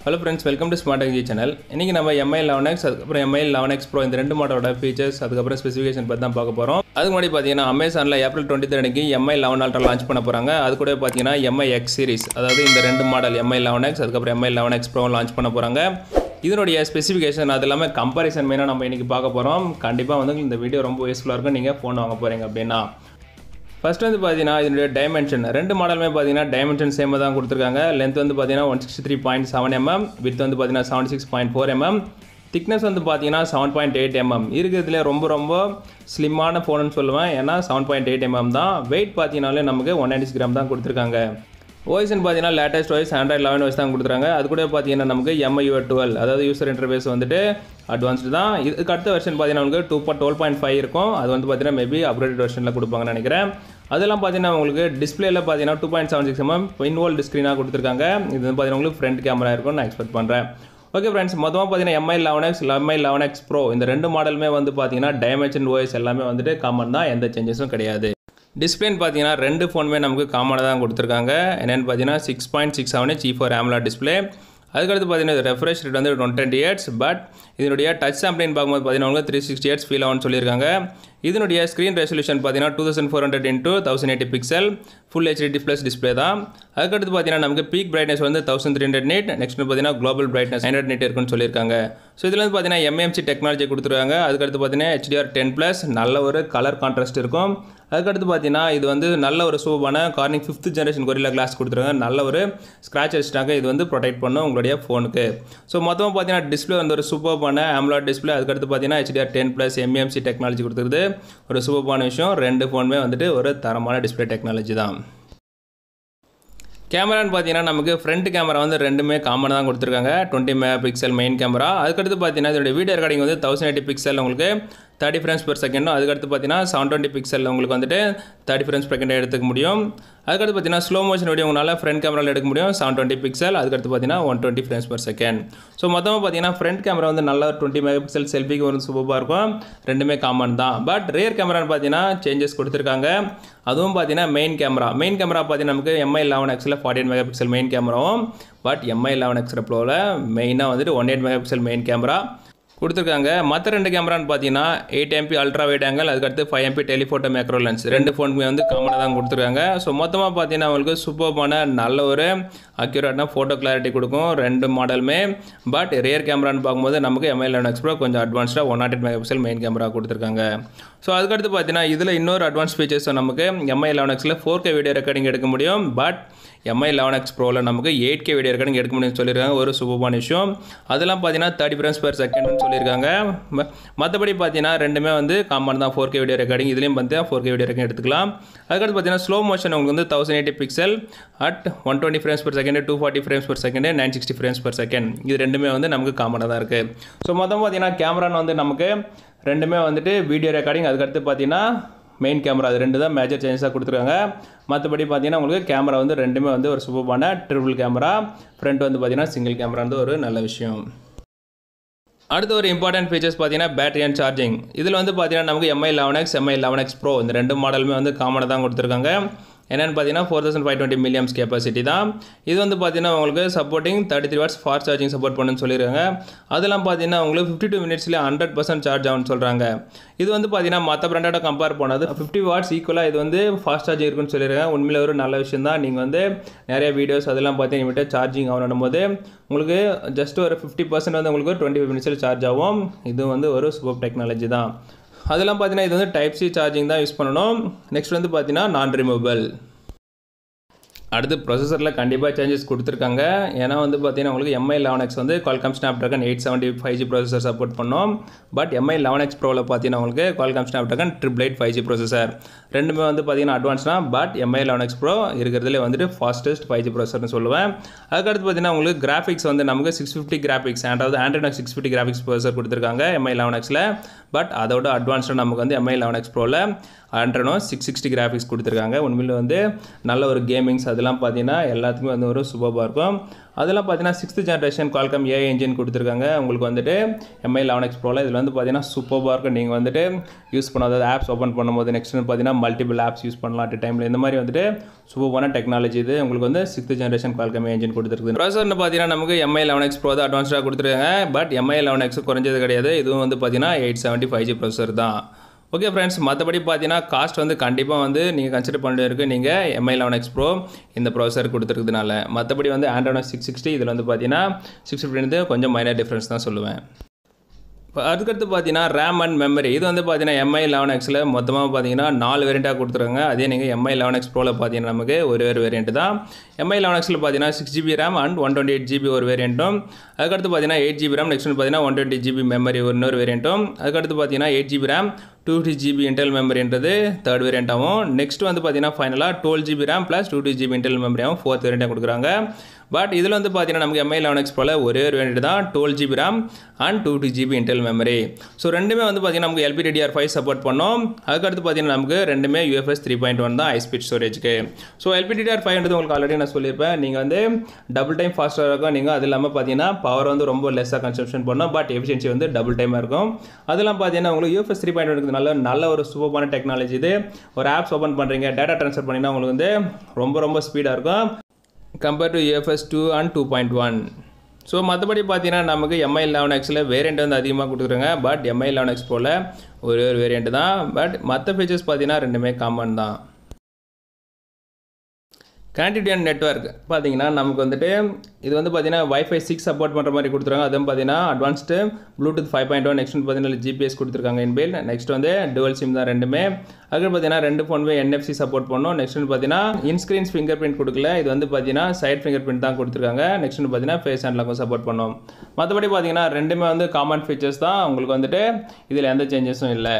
hello friends welcome to smart tech G channel இன்றைக்கி நம்ம MI eleven X அதுக்கப்புறம் MI eleven X pro இந்த ரெண்டு மாடலோட ஃபீச்சர்ஸ் அதுக்கப்புறம் ஸ்பெசிஃபிகேஷன் பற்றி தான் பார்க்க போகிறோம் அதுக்கு முன்னாடி பார்த்தீங்கன்னா அமேசானில் April twenty three MI eleven ultra launch பண்ண போகிறாங்க அது கூட பார்த்தீங்கன்னா எம்ஐ எக்ஸ் சீரிஸ் அதாவது இந்த ரெண்டு மாடல் எம்ஐ லெவன் எக்ஸ் அதுக்கப்புறம் MI eleven X pro launch பண்ண போகிறாங்க இதனுடைய ஸ்பெசிஃபிகேஷன் அது இல்லாமல் கம்பாரிசன் மெயினாக நம்ம இன்றைக்கி பார்க்க போகிறோம் கண்டிப்பாக வந்து இந்த வீடியோ ரொம்ப யூஸ்ஃபுல்லாக இருக்கும் நீங்கள் ஃபோன் வாங்க போகிறீங்க அப்படின்னா ஃபர்ஸ்ட் வந்து பார்த்தீங்கன்னா இதனுடைய டைமென்ஷன் ரெண்டு மாடலுமே பார்த்தீங்கன்னா டைமென்ஷன் சேமாக தான் கொடுத்துருக்காங்க லென்த் வந்து பார்த்தீங்கன்னா one sixty three point seven mm with வந்து பார்த்தீங்கன்னா seven six point four mm thickness வந்து பார்த்தீங்கன்னா செவன் பாயிண்ட் எயிட் எம்எம் இருக்கிறதுல ரொம்ப ரொம்ப ஸ்லிம்மான ஃபோனுன்னு சொல்லுவேன் ஏன்னா செவன் பாயிண்ட் எயிட் எம்எம் தான் வெயிட் பார்த்தீங்கனாலே நமக்கு ஒன் நைன்டி கிராம் தான் கொடுத்துருக்காங்க ஓஎஸ்ன்னு பார்த்தீங்கன்னா latest OS Android eleven OS தான் கொடுத்துருக்காங்க அது கூட பார்த்தீங்கன்னா நமக்கு எம்ஐயூஆர் டுவெல் அதாவது யூசர் இன்டர்ஃபேஸ் வந்துட்டு அட்வான்ஸ்டு தான் இதுக்கு அடுத்த வெர்ஷன் பார்த்தீங்கன்னா உங்களுக்கு two point twelve point five இருக்கும் அது வந்து பார்த்தீங்கன்னா மேபி அப்கிரேட் வெர்ஷனில் கொடுப்பாங்கன்னு நினைக்கிறேன் அதெல்லாம் பார்த்தீங்கன்னா உங்களுக்கு டிஸ்பிளேல பார்த்தீங்கன்னா two point seven six mm involved ஸ்க்ரீனாக கொடுத்துருக்காங்க இது வந்து பார்த்தீங்கன்னா உங்களுக்கு ஃப்ரண்ட் கேமரா இருக்கும்னு நான் எக்ஸ்பெக்ட் பண்ணுறேன் ஓகே ஃப்ரெண்ட்ஸ் மொத்தமாக பார்த்தீங்கன்னா Mi eleven X MI eleven X pro இந்த ரெண்டு மாடலுமே வந்து பார்த்தீங்கன்னா டைமென்ஷன் ஓஎஸ் எல்லாமே வந்துட்டு காமன் தான் எந்த சேஞ்சஸும் கிடையாது டிஸ்பிளேன்னு பார்த்தீங்கன்னா ரெண்டு ஃபோனுமே நமக்கு காமனாக தான் கொடுத்துருக்காங்க என்னென்னு பார்த்தீங்கன்னா six point six seven G four AMOLED display அதுக்கடுத்து பார்த்தீங்கன்னா இது ரெஃப்ரெஷ் ரேட் வந்து ஒன் டுவெண்ட்டி இயர்ஸ் பட் இதனுடைய டச் சாம்பிளின் பார்க்கும்போது பார்த்தீங்கன்னா உங்களுக்கு த்ரீ சிக்ஸ்டி இயர்ஸ் ஃபீல் ஆகும்னு சொல்லியிருக்காங்க இதனுடைய ஸ்க்ரீன் ரெசல்யூஷன் பார்த்தீங்கன்னா two thousand four hundred into thousand eighty pixel full HD plus display தான் அதுக்கடுத்து பார்த்தீங்கன்னா நமக்கு பீக் பிரைட்னஸ் வந்து thousand three hundred nits next பார்த்தீங்கன்னா குளோபல் பிரைட்னஸ் ஹண்ட்ரட் நீட் இருக்குன்னு சொல்லியிருக்காங்க ஸோ இதில் வந்து பார்த்தீங்கன்னா எம்எம்சி டெக்னாலஜி கொடுத்துருக்காங்க அதுக்கடுத்து பார்த்தீங்கன்னா ஹெச்டிஆர் டென் ப்ளஸ் நல்ல ஒரு கலர் கான்ட்ராஸ்ட் இருக்கும் அதுக்கடுத்து பார்த்தீங்கன்னா இது வந்து நல்ல ஒரு சூப்பான Corning fifth generation Gorilla glass கொடுத்துருக்காங்க நல்ல ஒரு ஸ்க்ராச் அடிச்சிட்டாங்க இது வந்து ப்ரொடெக்ட் பண்ணும் உங்களுடைய ஃபோனுக்கு ஸோ மொத்தமாக பார்த்தீங்கன்னா டிஸ்பிளே வந்து ஒரு சூப்பர்பான ஆம்லாட் டிஸ்பிளே அதுக்கடுத்து பார்த்தீங்கன்னா HDR ten plus MMC technology கொடுத்துருது ஒரு சூப்பர்பான விஷயம் ரெண்டு ஃபோனுமே வந்துட்டு ஒரு தரமான டிஸ்பிளே டெக்னாலஜி தான் கேமரான்னு பார்த்தீங்கன்னா நமக்கு ஃப்ரண்ட் கேமரா வந்து ரெண்டுமே காமனாக தான் கொடுத்துருக்காங்க twenty mega pixel main camera அதுக்கடுத்து பார்த்தீங்கன்னா இதோட வீடியோ ரெக்கார்டிங் வந்து தௌசண்ட் எயிட்டி பிக்சல் உங்களுக்கு தேர்ட்டி ஃப்ரேம்ஸ் பெர் செகண்டும் அதுக்கடுத்து பார்த்தீங்கன்னா செவன் டுவெண்ட்டி பிக்சல் உங்களுக்கு வந்துட்டு தேர்ட்டி ஃப்ரேம்ஸ் per second எடுத்துக்க முடியும் அதுக்கடுத்து பார்த்தீங்கன்னா ஸ்லோ மோஷன் வீடியோ உங்களால் ஃப்ரண்ட் கேமராவில் எடுக்க முடியும் செவன் டுவெண்ட்டி பிக்சல் அதுக்கடுத்து பார்த்தீங்கன்னா one twenty frames per second so மொத்தமாக பார்த்தீங்கன்னா ஃப்ரண்ட் கேமரா வந்து நல்ல டுவெண்ட்டி மெகா பிக்சல் செல்ஃபிக்கு வந்து சூப்பராக இருக்கும் ரெண்டுமே காமன் தான் பட் ரியர் கேமரான்னு பார்த்தீங்கன்னா சேஞ்சஸ் கொடுத்துருக்காங்க அதுவும் பார்த்தீங்கன்னா மெயின் கேமரா மெயின் கேமரா பார்த்தீங்கன்னா நமக்கு எம்ஐ லெவன் எக்ஸில் forty eight mega pixel main கேமராவும் பட் எம்ஐ லெவன் எக்ஸ் ப்ரோவில் மெயினாக வந்துட்டு one eight mega pixel main camera கொடுத்துருக்காங்க மற்ற ரெண்டு கேமரான்னு பார்த்தீங்கன்னா eight MP ultra wide angle அதுக்கடுத்து five MP telephoto macro lens ரெண்டு ஃபோனுமே வந்து காமனாக தான் கொடுத்துருக்காங்க ஸோ மொத்தமாக பார்த்தீங்கன்னா அவங்களுக்கு சூப்பர்பான நல்ல ஒரு அக்யூரேட்டான ஃபோட்டோ கிளாரிட்டி கொடுக்கும் ரெண்டு மாடலுமே பட் ரியர் கேமரான்னு பார்க்கும்போது நமக்கு எம்ஐ லெவன் எக்ஸ் ப்ரோ கொஞ்சம் அட்வான்ஸ்டாக one nought eight mega pixel main camera கொடுத்துருக்காங்க ஸோ அதுக்கடுத்து பார்த்தீங்கன்னா இதில் இன்னொரு அட்வான்ஸ் ஃபீச்சர்ஸ் நமக்கு எம்ஐ லெவன் எக்ஸில் ஃபோர் கே வீடியோ ரெக்கார்டிங் எடுக்க முடியும் பட் எம்ஐ லெவன் எக்ஸ் ப்ரோவில் நமக்கு எயிட் கே வீடியோ ரெக்கார்டிங் எடுக்க முடியும்னு சொல்லியிருக்காங்க ஒரு சூப்பரான விஷயம் அதெல்லாம் பார்த்தீங்கன்னா தேர்ட்டி ஃப்ரேம்ஸ் பெர் செகண்ட்னு சொல்லியிருக்காங்க ம- மற்றபடி பார்த்தீங்கன்னா ரெண்டுமே வந்து காமன் தான் ஃபோர் கே வீடியோ ரெக்கார்டிங் இதுலேயும் பார்த்தீங்கன்னா ஃபோர் கே வீடியோ ரெக்கார்டிங் எடுத்துக்கலாம் அதுக்கடுத்து பார்த்தீங்கன்னா ஸ்லோ மோஷன் உங்களுக்கு வந்து thousand eighty pixel at one twenty frames per second two forty frames per second nine sixty frames per second இது ரெண்டுமே வந்து நமக்கு காமனாக தான் இருக்குது ஸோ மொத்தம் பார்த்தீங்கன்னா கேமரான்னு வந்து நமக்கு ரெண்டுமே வந்துட்டு வீடியோ ரெக்கார்டிங் அதுக்கடுத்து பார்த்தீங்கன்னா மெயின் கேமரா அது ரெண்டு தான் மேஜர் சேஞ்சஸாக கொடுத்துருக்காங்க மற்றபடி பார்த்தீங்கன்னா உங்களுக்கு கேமரா வந்து ரெண்டுமே வந்து ஒரு சூப்பரான ட்ரிபிள் கேமரா ஃப்ரண்ட் வந்து பார்த்தீங்கன்னா சிங்கிள் கேமரா வந்து ஒரு நல்ல விஷயம் அடுத்து ஒரு இம்பார்ட்டன்ட் ஃபீச்சர்ஸ் பார்த்தீங்கன்னா பேட்டரி அண்ட் சார்ஜிங் இதில் வந்து பார்த்தீங்கன்னா நமக்கு MI eleven X MI eleven X pro இந்த ரெண்டு மாடலுமே வந்து காமனாக தான் கொடுத்துருக்காங்க என்னென்னு பார்த்தீங்கன்னா four thousand five twenty milliamps capacity தான் இது வந்து பார்த்தீங்கன்னா உங்களுக்கு supporting thirty three watts fast charging support பண்ணுன்னு சொல்லியிருக்காங்க அதெல்லாம் பார்த்தீங்கன்னா உங்களுக்கு ஃபிஃப்டி டூ மினிட்ஸ்லேயே ஹண்ட்ரட் பர்சன்ட் சார்ஜ் ஆகும்னு சொல்கிறாங்க இது வந்து பார்த்தீங்கன்னா மற்ற பிராண்டோட கம்பேர் பண்ணது ஃபிஃப்டி வாட்ஸ் ஈக்குவலாக இது வந்து ஃபாஸ்ட் சார்ஜ் இருக்குன்னு சொல்லியிருக்காங்க உண்மையில ஒரு நல்ல விஷயம் தான் நீங்கள் வந்து நிறைய வீடியோஸ் அதெல்லாம் பார்த்தீங்கன்னா விட்டு சார்ஜிங் ஆகணும் போது உங்களுக்கு ஜஸ்ட் ஒரு ஃபிஃப்டி பர்சன்ட் வந்து உங்களுக்கு டுவெண்ட்டி ஃபைவ் மினிட்ஸில் சார்ஜ் ஆகும் இது வந்து ஒரு சூப்பர் டெக்னாலஜி தான் அதெல்லாம் பார்த்தீங்கன்னா இது வந்து டைப் சி சார்ஜிங் தான் யூஸ் பண்ணணும் நெக்ஸ்ட் வந்து பார்த்தீங்கன்னா நான் ரிமூவபிள் அடுத்து ப்ரொசஸரில் கண்டிப்பாக சேஞ்சஸ் கொடுத்துருக்காங்க ஏன்னா வந்து பார்த்தீங்கன்னா உங்களுக்கு எம்ஐ லெவன் எக்ஸ் வந்து Qualcomm Snapdragon eight seventy five G processor support பண்ணோம் பட் எம்ஐ லெவன் எக்ஸ் ப்ரோவில் பார்த்தீங்கன்னா உங்களுக்கு Qualcomm Snapdragon triple eight five G processor ரெண்டுமே வந்து பார்த்தீங்கன்னா அட்வான்ஸ் தான் but Mi eleven X pro இருக்கிறதுலே வந்துட்டு ஃபாஸ்டஸ்ட் ஃபைவ் ஜி ப்ராசஸர்னு சொல்லுவேன் அதுக்கடுத்து பார்த்தீங்கன்னா உங்களுக்கு கிராஃபிக்ஸ் வந்து நமக்கு சிக்ஸ் ஃபிஃப்டி கிராஃபிக்ஸ் அதாவது Android six fifty graphics processor கொடுத்துருக்காங்க எம்ஐ லெவன் எக்ஸில் பட் அதோட அட்வான்ஸ்டாக நமக்கு வந்து எம்ஐ லெவன் எக்ஸ் ப்ரோவில் ஆண்ட்ரனோ சிக்ஸ் சிக்ஸ்டி கிராஃபிக்ஸ் கொடுத்துருக்காங்க உண்மையில் வந்து நல்ல ஒரு கேமிங்ஸ் அதெல்லாம் பார்த்தீங்கன்னா எல்லாத்துக்குமே வந்து ஒரு சூப்பராக இருக்கும் அதெல்லாம் பார்த்தீங்கன்னா sixth generation Qualcomm A engine கொடுத்துருக்காங்க உங்களுக்கு வந்துட்டு எம்ஐ லெவன் எக்ஸ் ப்ரோவில் இதில் வந்து பார்த்தீங்கன்னா சூப்பராக இருக்கும் நீங்கள் வந்துட்டு யூஸ் பண்ணாத ஆப்ஸ் ஓப்பன் பண்ணும்போது நெக்ஸ்ட் பார்த்தீங்கன்னா மல்டிபிள் ஆப்ஸ் யூஸ் பண்ணலாம் அட் டைமில் இந்த மாதிரி வந்துட்டு சூப்பரான டெக்னாலஜி இது உங்களுக்கு வந்து sixth generation Qualcomm A engine கொடுத்துருக்கு ப்ராசர்னு பார்த்தீங்கன்னா நமக்கு எம்ஐ லெவன் எக்ஸ் ப்ரோ தான் அட்வான்ஸ்டாக கொடுத்துருக்காங்க பட் எம்ஐ லெவன் எக்ஸ் குறைஞ்சது கிடையாது இதுவும் வந்து பார்த்தீங்கன்னா எயிட் செவன்ட்டி ஃபைவ் ஜி ப்ராசர் தான் ஓகே ஃப்ரெண்ட்ஸ் மற்றபடி பார்த்தீங்கன்னா காஸ்ட் வந்து கண்டிப்பாக வந்து நீங்கள் கன்சிடர் பண்ணிட்டு நீங்கள் எம்ஐ லெவன் எக்ஸ் ப்ரோ இந்த ப்ராசர் கொடுத்துருக்கிறதுனால மற்றபடி வந்து ஆண்ட்ராய்டு சிக்ஸ் சிக்ஸ்டி இதில் வந்து பார்த்தீங்கன்னா சிக்ஸ் ஃபிஃப்டின்றது கொஞ்சம் மைனர் டிஃப்ரென்ஸ் தான் சொல்லுவேன் இப்போ அதுக்கடுத்து பார்த்தீங்கன்னா ரேம் அண்ட் மெமரி இது வந்து பார்த்தீங்கன்னா எம்ஐ லெவன் எக்ஸில் மொத்தமாக பார்த்தீங்கன்னா நாலு வேரியண்ட்டாக கொடுத்துருக்காங்க அதே நீங்கள் எம்ஐ லெவன் எக்ஸ் ப்ரோவில் பார்த்தீங்கன்னா நமக்கு ஒரே ஒரு வேரியண்ட் தான் எம்ஐ லெவன் எக்ஸில் பார்த்தீங்கன்னா six GB RAM and one twenty eight GB ஒரு வேரியண்ட்டும் அதுக்கடுத்து பார்த்தீங்கன்னா எயிட் ஜிபி ரேம் நெக்ஸ்ட் பார்த்தீங்கன்னா ஒன் டுவெண்ட்டி ஜிபி மெமரி ஒரு இன்னொரு வேரியண்ட்டும் அதுக்கடுத்து பார்த்தீங்கன்னா eight GB RAM two fifty GB internal மெமரின்றது தேர்ட் வேரியண்ட்டாகவும் நெக்ஸ்ட் வந்து பார்த்தீங்கன்னா ஃபைனலாக twelve GB RAM plus two two GB internal மெமரியாகவும் ஃபோர்த் வேரியண்ட்டாக கொடுக்குறாங்க பட் இதில் வந்து பார்த்தீங்கன்னா நமக்கு எம்ஐ லெவன் எக்ஸ் போல் ஒரே ஒரு வேரியண்ட் தான் twelve GB RAM and two two GB internal memory so ரெண்டுமே வந்து பார்த்தீங்கன்னா நமக்கு எல்பிடிஆர் ஃபைவ் சப்போர்ட் பண்ணோம் அதுக்கடுத்து பார்த்தீங்கன்னா நமக்கு ரெண்டுமே யூஎஃப்எஸ் த்ரீ பாயிண்ட் ஒன் தான் ஹை ஸ்பீட் ஸ்டோரேஜ்க்கு ஸோ எல்பிடிஆர் ஃபைவ்ன்றது உங்களுக்கு ஆல்ரெடி நான் சொல்லியிருப்பேன் நீங்கள் வந்து டபுள் டைம் ஃபாஸ்ட்டாக இருக்கும் நீங்கள் அது இல்லாமல் பார்த்தீங்கன்னா பவர் வந்து ரொம்ப லெஸ்ஸாக கன்சம்ஷன் பண்ணோம் பட் எஃபிஷியன்சி வந்து டபுள் டைமாக இருக்கும் அதெல்லாம் பார்த்தீங்கன்னா உங்களுக்கு யூஎஃப்எஸ் த்ரீ பாயிண்ட் ஒன் நல்ல நல்ல ஒரு சூப்பரான டெக்னாலஜி இது ஒரு ஆப்ஸ் ஓப்பன் பண்ணுறீங்க டேட்டா ட்ரான்ஸ்ஃபர் பண்ணிங்கன்னா உங்களுக்கு வந்து ரொம்ப ரொம்ப ஸ்பீடாக இருக்கும் compare to UFS two and two point one so மற்றபடி பார்த்தீங்கன்னா நமக்கு எம்ஐ லெவன் எக்ஸில் வேரியண்ட் வந்து அதிகமாக கொடுத்துருக்காங்க பட் எம்ஐ லெவன் எக்ஸ் போல் ஒரே ஒரு வேரியண்ட் தான் பட் மற்ற ஃபீச்சர்ஸ் பார்த்தீங்கன்னா ரெண்டுமே காமன் தான் கனெக்டிவிட்டி அண்ட் நெட்ஒர்க் பார்த்தீங்கன்னா நமக்கு வந்துட்டு இது வந்து பார்த்தீங்கன்னா வைஃபை சிக்ஸ் சப்போர்ட் பண்ணுற மாதிரி கொடுத்துருக்காங்க அதுவும் பார்த்தீங்கன்னா advanced Bluetooth five point one next பார்த்தீங்கன்னா ஜிபிஎஸ் கொடுத்துருக்காங்க இன்பில் நெக்ஸ்ட் வந்து டுவல் சிம் தான் ரெண்டுமே அதுக்கு பார்த்தீங்கன்னா ரெண்டு ஃபோன்மே என்எஃப்சி சப்போர்ட் பண்ணோம் நெக்ஸ்ட் வந்து பார்த்தீங்கன்னா இன்ஸ்க்ரீன்ஸ் ஃபிங்கர் பிரிண்ட் கொடுக்கல இது வந்து பார்த்தீங்கன்னா சைட் ஃபிங்கர் பிரிண்ட் தான் கொடுத்துருக்காங்க நெக்ஸ்ட் வந்து பார்த்தீங்கன்னா ஃபேஸ் ஹேண்ட்லாக்கும் சப்போர்ட் பண்ணோம் மற்றபடி பார்த்தீங்கன்னா ரெண்டுமே வந்து காமன் ஃபீச்சர்ஸ் தான் உங்களுக்கு வந்துட்டு இதில் எந்த சேஞ்சஸும் இல்லை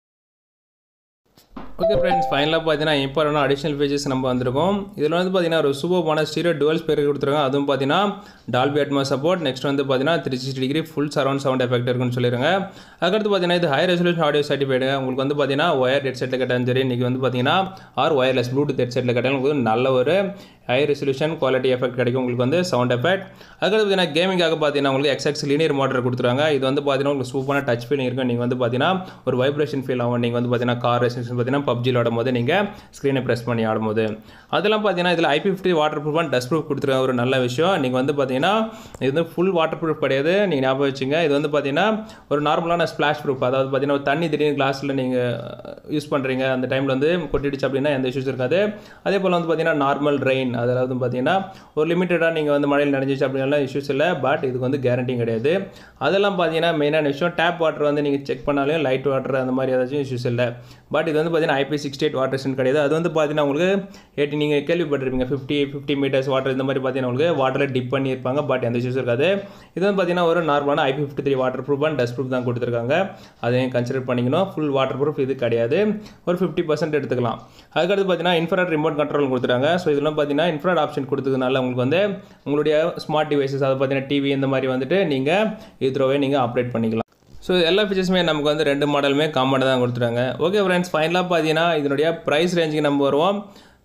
ஓகே ஃப்ரெண்ட்ஸ் ஃபைனலாக பார்த்தீங்கன்னா இம்பார்ட்டன்ட் அடிஷனல் ஃபீச்சர்ஸ் நம்ம வந்திருக்கோம் இதில் வந்து பார்த்தீங்கன்னா ஒரு சூப்பரான ஸ்டீரியோ டுவல் ஸ்பீக்கர் கொடுத்துருக்காங்க அதுவும் பார்த்தீங்கன்னா டால்பி அட்மா சப்போர்ட் நெக்ஸ்ட் வந்து பார்த்தீங்கன்னா three sixty degree full surround sound effect இருக்குன்னு சொல்லிடுங்க அதுக்கடுத்து பார்த்தீங்கன்னா இது ஹை ரெசல்யூஷன் ஆடியோ சர்டிஃபைடு உங்களுக்கு வந்து பார்த்தீங்கன்னா ஒயர் ஹெட்செட்டில் கேட்டாலும் சரி இன்றைக்கி வந்து பார்த்தீங்கன்னா ஆர் ஒயர்லெஸ் ப்ளூடூத் ஹெட்செட்டில் கேட்டாலும் உங்களுக்கு நல்ல ஒரு ஹை ரெசல்யூஷன் குவாலிட்டி எஃபெக்ட் கிடைக்கும் உங்களுக்கு வந்து சவுண்ட் எஃபெக்ட் அதுக்கடுத்து பார்த்தீங்கன்னா கேமிங்காக பார்த்தீங்கன்னா உங்களுக்கு எக்ஸ்எக்ஸ் லீனியர் மோட்டர் கொடுத்துருக்காங்க இது வந்து பார்த்தீங்கன்னா உங்களுக்கு சூப்பரான டச் ஃபீலிங் இருக்கும் நீங்கள் வந்து பார்த்தீங்கன்னா ஒரு வைப்ரேஷன் ஃபீல் ஆகும் நீங்கள் வந்து பார்த்தீங்கன்னா கார் ரெசல்யூஷன் பார்த்தீங்கன்னா பப்ஜியில் ஆடும்போது நீங்கள் ஸ்க்ரீனை ப்ரெஸ் பண்ணி ஆடும்போது அதெல்லாம் பார்த்தீங்கன்னா இதில் IP fifty waterproof and dustproof கொடுத்துருக்க ஒரு நல்ல விஷயம் நீங்கள் வந்து பார்த்தீங்கன்னா இது வந்து ஃபுல் வாட்டர் ப்ரூஃப் கிடையாது நீங்கள் ஞாபகம் வச்சுங்க இது வந்து பார்த்தீங்கன்னா ஒரு நார்மலான ஸ்ப்ளாஷ் ப்ரூஃப் அதாவது பார்த்தீங்கன்னா ஒரு தண்ணி திடீர்னு கிளாஸில் நீங்கள் யூஸ் பண்ணுறீங்க அந்த டைமில் வந்து கொட்டிடுச்சு அப்படின்னா எந்த இஷ்யூஸ் இருக்காது அதே போல் வந்து பார்த்தீங்கன்னா நார்மல் ரெயின் அதாவது பார்த்தீங்கன்னா ஒரு லிமிட்டடாக நீங்கள் வந்து மழையில் நனைஞ்சிச்சு அப்படின்னாலும் இஷ்யூஸ் இல்லை பட் இதுக்கு வந்து கேரண்டியும் கிடையாது அதெல்லாம் பார்த்தீங்கன்னா மெயினான விஷயம் டேப் வாட்டர் வந்து நீங்கள் செக் பண்ணாலும் லைட் வாட்டர் அந்த மாதிரி ஏதாச்சும் இஷ்யூஸ் இல்லை பட் இது வந்து பார்த்தீங்கன்னா ஐபி சிக்ஸ்டி எயிட் வாட்டர் கிடையாது அது வந்து பார்த்தீங்கன்னா உங்களுக்கு எயிட்டி நீங்கள் கேள்விப்பட்டிருப்பீங்க ஃபிஃப்டி ஃபிஃப்டி மீட்டர்ஸ் வாட்டர் இந்த மாதிரி பார்த்தீங்கன்னா உங்களுக்கு வாட்டரில் டிப் பண்ணியிருப்பாங்க பட் எந்த இஷ்யூஸ் இருக்காது இது வந்து பார்த்தீங்கன்னா ஒரு நார்மலான IP fifty three waterproof and dustproof தான் கொடுத்துருக்காங்க அதையும் கன்சிடர் பண்ணிக்கணும் ஃபுல் வாட்டர் ப்ரூஃப் இது கிடையாது ஒரு ஃபிஃப்டி பர்சன்ட் எடுத்துக்கலாம் அதுக்கடுத்து பார்த்தீங்கன்னா இன்ஃப்ராட் ரிமோட் கண்ட்ரோல் கொடுத்துருக்காங்க ஸோ இதெல்லாம் பார்த்தீங்கன்னா இன்ஃப்ராட் ஆப்ஷன் கொடுத்ததுனால உங்களுக்கு வந்து உங்களுடைய ஸ்மார்ட் டிவைசஸ் அதை பார்த்தீங்கன்னா டிவி இந்த மாதிரி வந்துட்டு நீங்கள் இதுவே நீங்கள் ஆப்ரேட் பண்ணிக்கலாம் ஸோ எல்லா ஃபீச்சர்ஸுமே நமக்கு வந்து ரெண்டு மாடலுமே காமனாக தான் கொடுத்துருக்காங்க ஓகே ஃப்ரெண்ட்ஸ் ஃபைனலாக பார்த்தீங்கன்னா இதனுடைய ப்ரைஸ் ரேஞ்சுக்கு நம்ம வருவோம்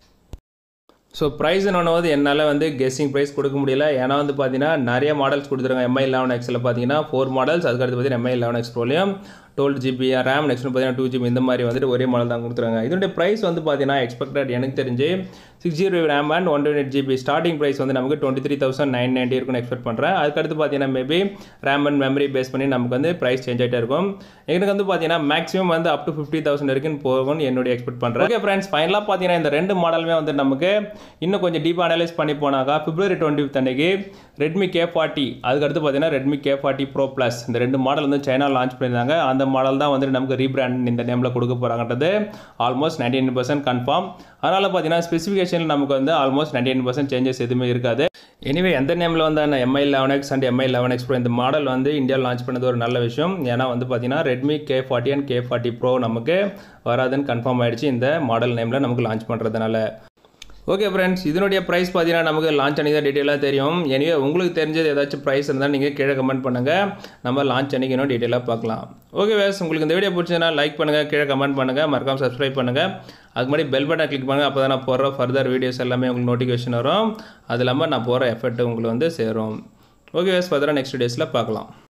ஸோ ப்ரைஸ் என்னொன்று என்னால் வந்து கெஸ்ஸிங் ப்ரைஸ் கொடுக்க முடியல ஏன்னா வந்து பார்த்தீங்கன்னா நிறைய மாடல்ஸ் கொடுத்துருக்காங்க எம்ஐ லெவன் எக்ஸில் பார்த்தீங்கன்னா ஃபோர் மாடல்ஸ் அதுக்கடுத்து பார்த்தீங்கன்னா எம்ஐ லெவன் எக்ஸ் ப்ரோலையும் டுவெல் ஜிபி ரேம் நெக்ஸ்ட் பார்த்தீங்கன்னா டூ ஜிபி இந்த மாதிரி வந்துட்டு ஒரே மாடல் தான் கொடுத்துருக்காங்க இதனுடைய ப்ரைஸ் வந்து பார்த்தீங்கன்னா எக்ஸ்பெக்டட் எனக்கு தெரிஞ்சு six GB RAM and one twenty GB starting price வந்து நமக்கு twenty three thousand nine ninety இருக்கும்னு எக்ஸ்பெக்ட் பண்ணுறேன் அதுக்கடுத்து பார்த்தீங்கன்னா maybe RAM and memory base பண்ணி நமக்கு வந்து ப்ரைஸ் சேஞ்ச் ஆகிட்டே இருக்கும் எனக்கு வந்து பார்த்தீங்கன்னா மேக்ஸிமம் வந்து அப் டு ஃபிஃப்டி தௌசண்ட் வரைக்கும் போகும்னு என்னுடைய எக்ஸ்பெக்ட் பண்ணுறேன் ஓகே ஃப்ரெண்ட்ஸ் ஃபைனலாக பார்த்தீங்கன்னா இந்த ரெண்டு மாடலுமே வந்து நமக்கு இன்னும் கொஞ்சம் டீப்பாக அனலைஸ் பண்ணி போனாக்கா பிப்ரவரி டுவெண்ட்டி ஃபிஃப்த் அன்னைக்கு ரெட்மி கே ஃபார்ட்டி அதுக்கடுத்து பார்த்தீங்கன்னா Redmi K forty pro plus இந்த ரெண்டு மாடல் வந்து சைனா லான்ச் பண்ணியிருந்தாங்க அந்த மாடல் தான் வந்து நமக்கு ரீபிராண்ட் இந்த நேமில் கொடுக்க போகிறாங்கன்றது almost ninety nine percent confirm அதனால் பார்த்தீங்கன்னா ஸ்பெசிஃபிகேஷன் நமக்கு வந்து almost ninety nine percent changes எதுவுமே இருக்காது எனிவே எந்த நேமில் வந்து அந்த Mi eleven X and Mi eleven X pro இந்த மாடல் வந்து இந்தியாவில் லான்ச் பண்ணது ஒரு நல்ல விஷயம் ஏன்னா வந்து பார்த்தீங்கன்னா Redmi K forty and K forty pro நமக்கு வராதுன்னு கன்ஃபார்ம் ஆயிடுச்சு இந்த மாடல் நேமில் நமக்கு லான்ச் பண்ணுறதுனால ஓகே ஃப்ரெண்ட்ஸ் இதனுடைய ப்ரைஸ் பார்த்தீங்கன்னா நமக்கு லான்ச் அன்றைக்கி தான் டீட்டெயிலாக தெரியும் எனவே உங்களுக்கு தெரிஞ்சது ஏதாச்சும் ப்ரைஸ் இருந்தால் நீங்கள் கீழே கமெண்ட் பண்ணுங்கள் நம்ம லான்ச் அன்றைக்கி இன்னும் டீட்டெயிலாக பார்க்கலாம் ஓகே வேஸ் உங்களுக்கு இந்த வீடியோ பிடிச்சதுன்னா லைக் பண்ணுங்கள் கீழே கமெண்ட் பண்ணுங்கள் மறக்காம சப்ஸ்கிரைப் பண்ணுங்கள் அதுக்கு முன்னாடி பெல் பட்டன் கிளிக் பண்ணுங்கள் அப்போ தான் நான் போடுற ஃபர்தர் வீடியோஸ் எல்லாமே உங்களுக்கு நோட்டிஃபிகேஷன் வரும் அது இல்லாமல் நான் போகிற எஃபர்ட் உங்களுக்கு வந்து சேரும் ஓகே வேஸ் ஃபர்தராக நெக்ஸ்ட் வீடியோஸில் பார்க்கலாம்